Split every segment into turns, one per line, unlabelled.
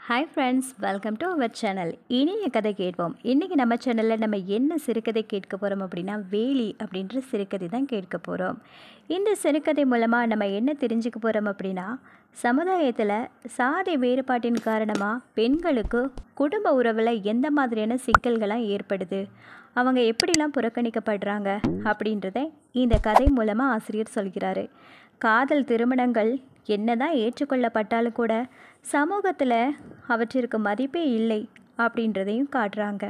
hi friends welcome to our channel இனிய கதை கேட்போம் இன்றைக்கி நம்ம சேனலில் நம்ம என்ன சிறுகதை கேட்க போகிறோம் அப்படின்னா வேலி அப்படின்ற சிறுகதை தான் கேட்க போகிறோம் இந்த சிறுகதை மூலமாக நம்ம என்ன தெரிஞ்சுக்க போகிறோம் அப்படின்னா சமுதாயத்தில் சாதி வேறுபாட்டின் காரணமாக பெண்களுக்கு குடும்ப உறவில் எந்த மாதிரியான சிக்கல்கள்லாம் ஏற்படுது அவங்க எப்படிலாம் புறக்கணிக்கப்படுறாங்க அப்படின்றத இந்த கதை மூலமாக ஆசிரியர் சொல்கிறாரு காதல் திருமணங்கள் என்னதான் ஏற்றுக்கொள்ளப்பட்டாலும் கூட சமூகத்தில் அவற்றிற்கு மதிப்பே இல்லை அப்படின்றதையும் காட்டுறாங்க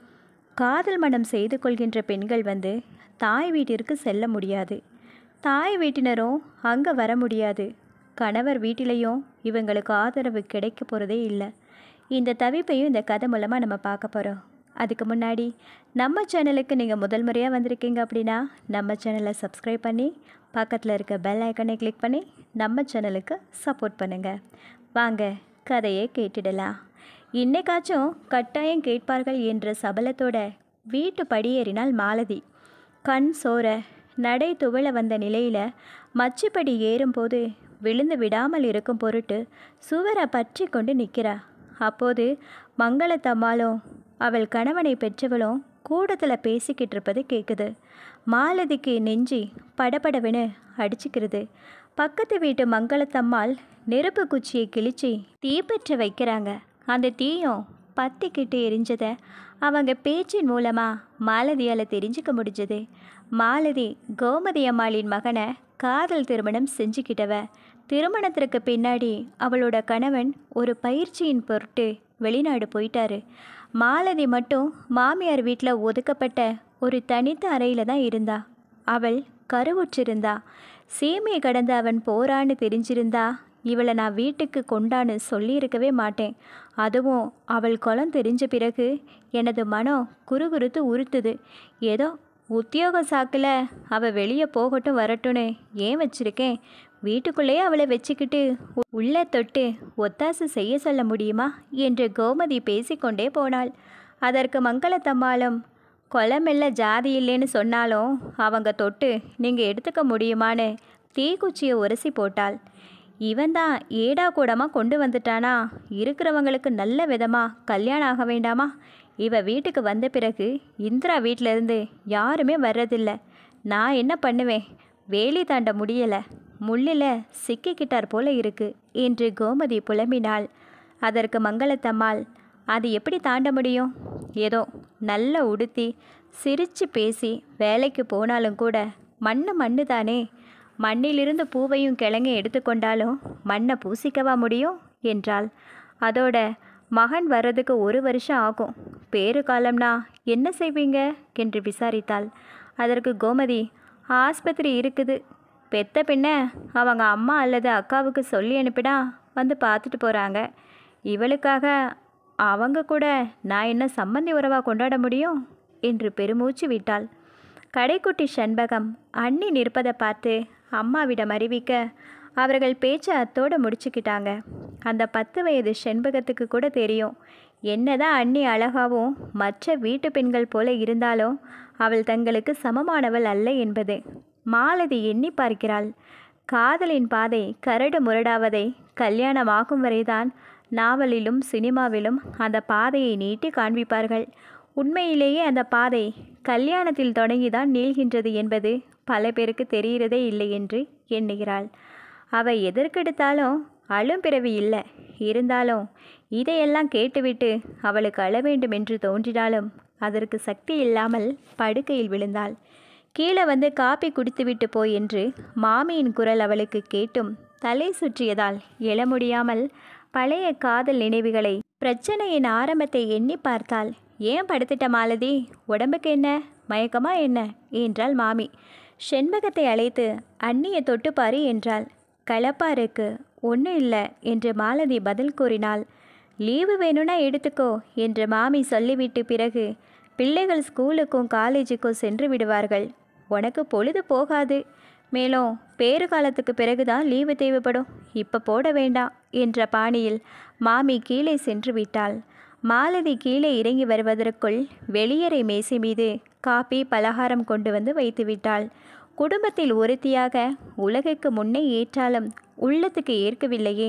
காதல் மனம் செய்து கொள்கின்ற பெண்கள் வந்து தாய் வீட்டிற்கு செல்ல முடியாது தாய் வீட்டினரும் அங்கே வர முடியாது கணவர் வீட்டிலையும் இவங்களுக்கு ஆதரவு கிடைக்க போகிறதே இல்லை இந்த தவிப்பையும் இந்த கதை மூலமாக நம்ம பார்க்க போகிறோம் அதுக்கு முன்னாடி நம்ம சேனலுக்கு நீங்கள் முதல் முறையாக வந்திருக்கீங்க அப்படின்னா நம்ம சேனலை சப்ஸ்கிரைப் பண்ணி பக்கத்தில் இருக்க பெல் ஐக்கனை கிளிக் பண்ணி நம்ம சேனலுக்கு சப்போர்ட் பண்ணுங்கள் வாங்க கதையை கேட்டுடலாம் இன்னைக்காச்சும் கட்டாயம் கேட்பார்கள் என்ற சபலத்தோட வீட்டு படியேறினாள் மாலதி கண் சோர நடை துவள வந்த நிலையில் மச்சுப்படி ஏறும்போது விழுந்து விடாமல் இருக்கும் பொருட்டு சுவரை பற்றி கொண்டு நிற்கிறா அப்போது மங்களத்தம்மாளும் அவள் கணவனை பெற்றவளும் கூடத்தில் பேசிக்கிட்டு இருப்பது கேட்குது மாலதிக்கு நெஞ்சி படபடவென அடிச்சுக்கிறது பக்கத்து வீட்டு மங்களத்தம்மாள் நெருப்பு குச்சியை கிழிச்சு தீப்பற்ற வைக்கிறாங்க அந்த தீயும் பத்திக்கிட்டு எரிஞ்சதை அவங்க பேச்சின் மூலமாக மாலதியால் தெரிஞ்சுக்க முடிஞ்சது மாலதி கோமதி அம்மாளின் மகனை காதல் திருமணம் செஞ்சுக்கிட்டவ திருமணத்திற்கு பின்னாடி அவளோட கணவன் ஒரு பயிற்சியின் பொருட்டு வெளிநாடு போயிட்டாரு மாலதி மட்டும் மாமியார் வீட்டில் ஒதுக்கப்பட்ட ஒரு தனித்த அறையில் தான் இருந்தா அவள் கருவுற்றிருந்தா சீமையை கடந்து அவன் போறான்னு தெரிஞ்சிருந்தா இவளை நான் வீட்டுக்கு கொண்டான்னு சொல்லியிருக்கவே மாட்டேன் அதுவும் அவள் குலம் தெரிஞ்ச பிறகு எனது மனம் குறுகுறுத்து உறுத்துது ஏதோ உத்தியோக சாக்கில் அவள் வெளியே போகட்டும் வரட்டும்னு ஏன் வச்சிருக்கேன் வீட்டுக்குள்ளேயே அவளை வச்சுக்கிட்டு உள்ளே தொட்டு ஒத்தாசை செய்ய சொல்ல முடியுமா என்று கோமதி பேசிக்கொண்டே போனாள் அதற்கு மங்களத்தம்மாளும் கொலமெல்ல ஜாதி இல்லைன்னு சொன்னாலும் அவங்க தொட்டு நீங்கள் எடுத்துக்க முடியுமான்னு தீக்குச்சியை உரசி போட்டாள் இவன் தான் ஏடா கூடமாக கொண்டு வந்துட்டானா இருக்கிறவங்களுக்கு நல்ல விதமாக கல்யாணம் ஆக வேண்டாமா இவ வீட்டுக்கு வந்த பிறகு இந்திரா வீட்டிலேருந்து யாருமே வர்றதில்ல நான் என்ன பண்ணுவேன் வேலி தாண்ட முடியலை முள்ளில் சிக்கிக்கிட்டார் போல இருக்கு என்று கோமதி புலம்பினாள் அதற்கு மங்களத்தம்மாள் அது எப்படி தாண்ட முடியும் ஏதோ நல்ல உடுத்தி சிரித்து பேசி வேலைக்கு போனாலும் கூட மண்ணு மண்ணு தானே மண்ணிலிருந்து பூவையும் கிழங்கு எடுத்துக்கொண்டாலும் மண்ணை பூசிக்கவா முடியும் என்றாள் அதோட மகன் வர்றதுக்கு ஒரு வருஷம் ஆகும் பேரு காலம்னா என்ன செய்வீங்க என்று விசாரித்தாள் அதற்கு கோமதி ஆஸ்பத்திரி இருக்குது பெத்த பின்ன அவங்க அம்மா அல்லது அக்காவுக்கு சொல்லி அனுப்பினா வந்து பார்த்துட்டு போகிறாங்க இவளுக்காக அவங்க கூட நான் என்ன சம்மந்தி உறவாக கொண்டாட முடியும் என்று பெருமூச்சு விட்டாள் கடைக்குட்டி செண்பகம் அண்ணி நிற்பதை பார்த்து அம்மாவிடம் அறிவிக்க அவர்கள் பேச்சை அத்தோடு முடிச்சுக்கிட்டாங்க அந்த பத்து வயது செண்பகத்துக்கு கூட தெரியும் என்னதான் அண்ணி அழகாவும் மற்ற வீட்டு பெண்கள் போல இருந்தாலும் அவள் தங்களுக்கு சமமானவள் அல்ல என்பது மாலதி எண்ணி பார்க்கிறாள் காதலின் பாதை கரடு முரடாவதை கல்யாணமாகும் வரைதான் நாவலிலும் சினிமாவிலும் அந்த பாதையை நீட்டி காண்பிப்பார்கள் உண்மையிலேயே அந்த பாதை கல்யாணத்தில் தொடங்கிதான் நீள்கின்றது என்பது பல பேருக்கு தெரிகிறதே இல்லை என்று எண்ணுகிறாள் அவ எதற்கெடுத்தாலும் அழும் பிறவி இல்லை இருந்தாலும் இதையெல்லாம் கேட்டுவிட்டு அவளுக்கு அழ வேண்டும் என்று தோன்றினாலும் அதற்கு சக்தி இல்லாமல் படுக்கையில் விழுந்தாள் கீழே வந்து காப்பி குடித்துவிட்டு போய் என்று மாமியின் குரல் அவளுக்கு கேட்டும் தலை சுற்றியதால் எழ முடியாமல் பழைய காதல் நினைவுகளை பிரச்சனையின் ஆரம்பத்தை எண்ணி பார்த்தாள் ஏன் படுத்துட்ட மாலதி உடம்புக்கு என்ன மயக்கமா என்ன என்றாள் மாமி செண்பகத்தை அழைத்து அண்ணியை தொட்டுப்பாரு என்றாள் கலப்பா இருக்கு ஒன்றும் இல்லை என்று மாலதி பதில் கூறினாள் லீவு வேணும்னா எடுத்துக்கோ என்று மாமி சொல்லிவிட்டு பிறகு பிள்ளைகள் ஸ்கூலுக்கும் காலேஜுக்கும் சென்று விடுவார்கள் உனக்கு பொழுது போகாது மேலும் பேறு காலத்துக்கு பிறகுதான் லீவு தேவைப்படும் இப்போ போட வேண்டாம் என்ற பாணியில் மாமி கீழே சென்று விட்டாள் மாலதி கீழே இறங்கி வருவதற்குள் வெளியறை மேசை மீது காப்பி பலகாரம் கொண்டு வந்து வைத்து விட்டாள் குடும்பத்தில் ஒருத்தியாக உலகுக்கு முன்னே ஏற்றாலும் உள்ளத்துக்கு ஏற்கவில்லையே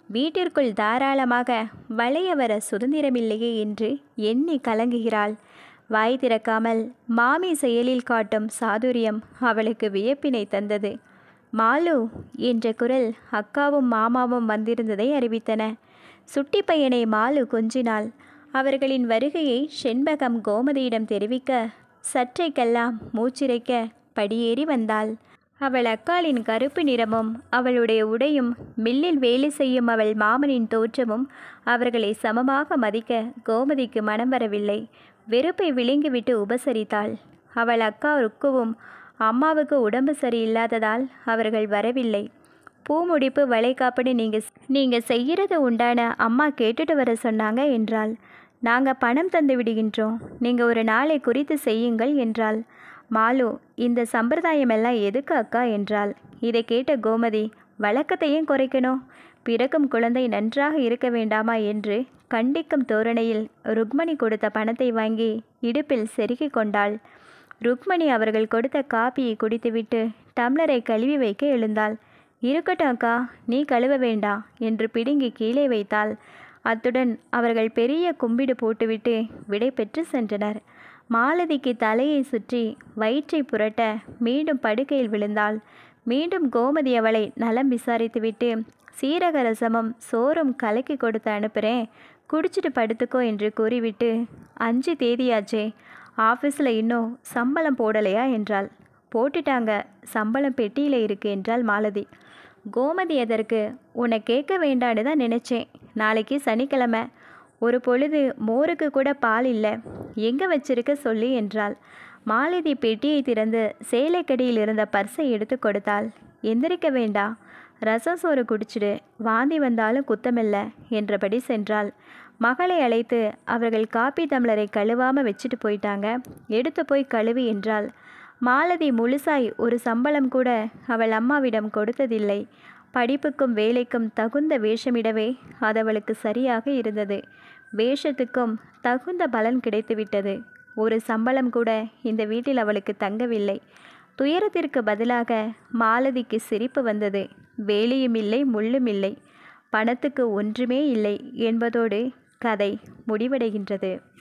வீட்டிற்குள் தாராளமாக வளைய வர சுதந்திரமில்லையே என்று எண்ணி கலங்குகிறாள் வாய் திறக்காமல் மாமி செயலில் காட்டும் சாதுரியம் அவளுக்கு வியப்பினை தந்தது மாலு என்ற குரல் அக்காவும் மாமாவும் வந்திருந்ததை அறிவித்தன சுட்டி பையனை மாலு கொஞ்சினாள் அவர்களின் வருகையை செண்பகம் கோமதியிடம் தெரிவிக்க சற்றைக்கெல்லாம் மூச்சிரைக்க படியேறி வந்தாள் அவள் அக்காளின் கருப்பு நிறமும் அவளுடைய உடையும் மில்லில் வேலை செய்யும் அவள் மாமனின் தோற்றமும் அவர்களை சமமாக மதிக்க கோமதிக்கு மனம் வரவில்லை வெறுப்பை விழுங்கிவிட்டு உபசரித்தாள் அவள் அக்கா ருக்குவும் அம்மாவுக்கு உடம்பு சரியில்லாததால் அவர்கள் வரவில்லை பூமுடிப்பு வளைகாப்புன்னு நீங்கள் நீங்கள் செய்கிறது உண்டான அம்மா கேட்டுட்டு வர சொன்னாங்க என்றாள் நாங்கள் பணம் தந்து விடுகின்றோம் நீங்கள் ஒரு நாளை குறித்து செய்யுங்கள் என்றாள் மாலு இந்த சம்பிரதாயமெல்லாம் எதுக்கு அக்கா என்றாள் இதை கேட்ட கோமதி வழக்கத்தையும் குறைக்கணும் பிறக்கும் குழந்தை நன்றாக இருக்க வேண்டாமா என்று கண்டிக்கும் தோரணையில் ருக்மணி கொடுத்த பணத்தை வாங்கி இடுப்பில் செருகிக் கொண்டாள் ருக்மணி அவர்கள் கொடுத்த காப்பியை குடித்துவிட்டு டம்ளரை கழுவி வைக்க எழுந்தாள் இருக்கட்டும் அக்கா நீ கழுவ வேண்டாம் என்று பிடுங்கி கீழே வைத்தாள் அத்துடன் அவர்கள் பெரிய கும்பிடு போட்டுவிட்டு விடை பெற்று சென்றனர் மாலதிக்கு தலையை சுற்றி வயிற்றை புரட்ட மீண்டும் படுக்கையில் விழுந்தாள் மீண்டும் கோமதி அவளை நலம் விசாரித்துவிட்டு சீரக ரசமும் சோறும் கலக்கி கொடுத்து அனுப்புகிறேன் குடிச்சிட்டு படுத்துக்கோ என்று கூறிவிட்டு அஞ்சு தேதியாச்சே ஆஃபீஸில் இன்னும் சம்பளம் போடலையா என்றாள் போட்டுட்டாங்க சம்பளம் பெட்டியில் இருக்கு என்றாள் மாலதி கோமதி எதற்கு உன்னை கேட்க வேண்டான்னு தான் நினச்சேன் நாளைக்கு சனிக்கிழமை ஒரு பொழுது மோருக்கு கூட பால் இல்லை எங்கே வச்சிருக்க சொல்லி என்றாள் மாலதி பெட்டியை திறந்து சேலைக்கடியில் இருந்த பர்ஸை எடுத்து கொடுத்தாள் எந்திரிக்க வேண்டாம் ரசம் சோறு குடிச்சிடு வாந்தி வந்தாலும் குத்தமில்ல என்றபடி சென்றாள் மகளை அழைத்து அவர்கள் காப்பி டம்ளரை கழுவாமல் வச்சுட்டு போயிட்டாங்க எடுத்து போய் கழுவி என்றாள் மாலதி முழுசாய் ஒரு சம்பளம் கூட அவள் அம்மாவிடம் கொடுத்ததில்லை படிப்புக்கும் வேலைக்கும் தகுந்த வேஷமிடவே அது அவளுக்கு சரியாக இருந்தது வேஷத்துக்கும் தகுந்த பலன் கிடைத்துவிட்டது ஒரு சம்பளம் கூட இந்த வீட்டில் அவளுக்கு தங்கவில்லை துயரத்திற்கு பதிலாக மாலதிக்கு சிரிப்பு வந்தது வேலியும் இல்லை முள்ளும் இல்லை பணத்துக்கு ஒன்றுமே இல்லை என்பதோடு கதை முடிவடைகின்றது